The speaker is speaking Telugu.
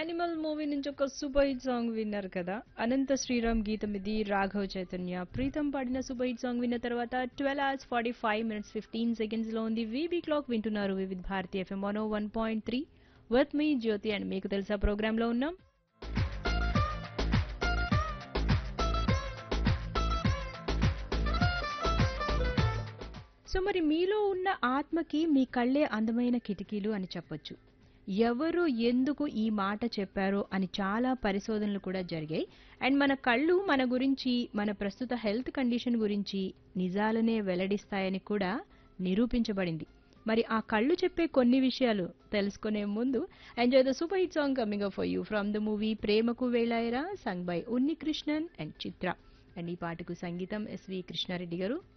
యానిమల్ మూవీ నుంచి ఒక సూపర్ హిట్ సాంగ్ విన్నారు కదా అనంత శ్రీరామ్ గీతం ఇది రాఘవ్ చైతన్య ప్రీతం పాడిన సూపర్ హిట్ సాంగ్ విన్న తర్వాత twelve hours forty five minutes fifteen seconds లో ఉంది వీబీ క్లాక్ వింటున్నారు Vividh Bharati FM one one point three వర్త్ మీ జ్యోతి అండ్ మీకు తెలుసా ప్రోగ్రామ్ లో ఉన్నాం సో మరి మీలో ఉన్న ఆత్మకి మీ కళ్ళే అందమైన కిటికీలు అని చెప్పొచ్చు ఎవరు ఎందుకు ఈ మాట చెప్పారో అని చాలా పరిశోధనలు కూడా జరిగాయి అండ్ మన కళ్ళు మన గురించి మన ప్రస్తుత హెల్త్ కండిషన్ గురించి నిజాలనే వెల్లడిస్తాయని కూడా నిరూపించబడింది మరి ఆ కళ్ళు చెప్పే కొన్ని విషయాలు తెలుసుకునే ముందు enjoy the super hit song coming for you from the movie Premaku Velayara sung by Unni Krishnan and Chitra and ఈ పాటకు సంగీతం ఎస్వి కృష్ణారెడ్డి గారు